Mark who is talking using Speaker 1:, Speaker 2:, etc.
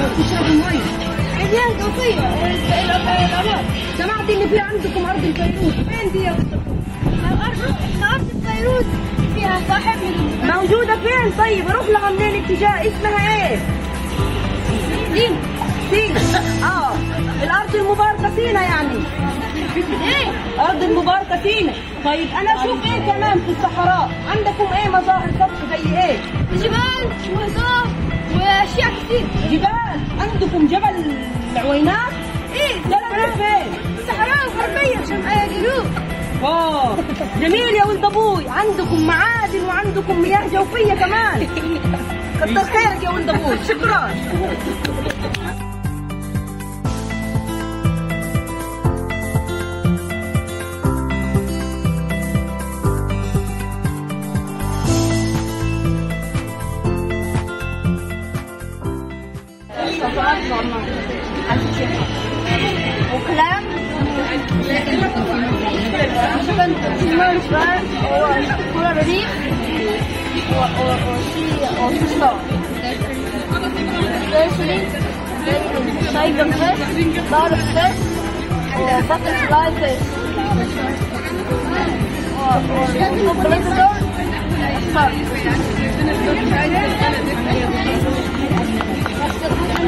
Speaker 1: تشربوا المي
Speaker 2: عايزين توصية الأمر
Speaker 1: سمعت ان في عندكم ارض الفيروز فين دي يا ست الكل؟
Speaker 2: الأرض الأرض الفيروز فيها صاحب من
Speaker 1: موجودة فين طيب اروح لها منين اتجاه اسمها ايه؟
Speaker 2: دين
Speaker 1: سينا اه الارض المباركة سينا يعني
Speaker 2: ايه
Speaker 1: ارض المباركة سينا طيب انا اشوف ايه كمان في الصحراء عندكم ايه مظاهر طبخ زي ايه؟
Speaker 2: جبال وهضاب وأشياء كثير
Speaker 1: جبال عندكم جبل العوينات؟
Speaker 2: ايه
Speaker 1: ده لك فين؟
Speaker 2: الصحراء الغربية شمال جنوب
Speaker 1: واو جميل يا ولد ابوي عندكم معادن وعندكم مياه جوفيه كمان كتر خيرك يا ولد ابوي شكرا
Speaker 2: وكلام عشان تسمعوا شوية وكرة رغيف وشي وشي Especially tiger fish, lot of fish, or butterfly fish, or, or blister, shark.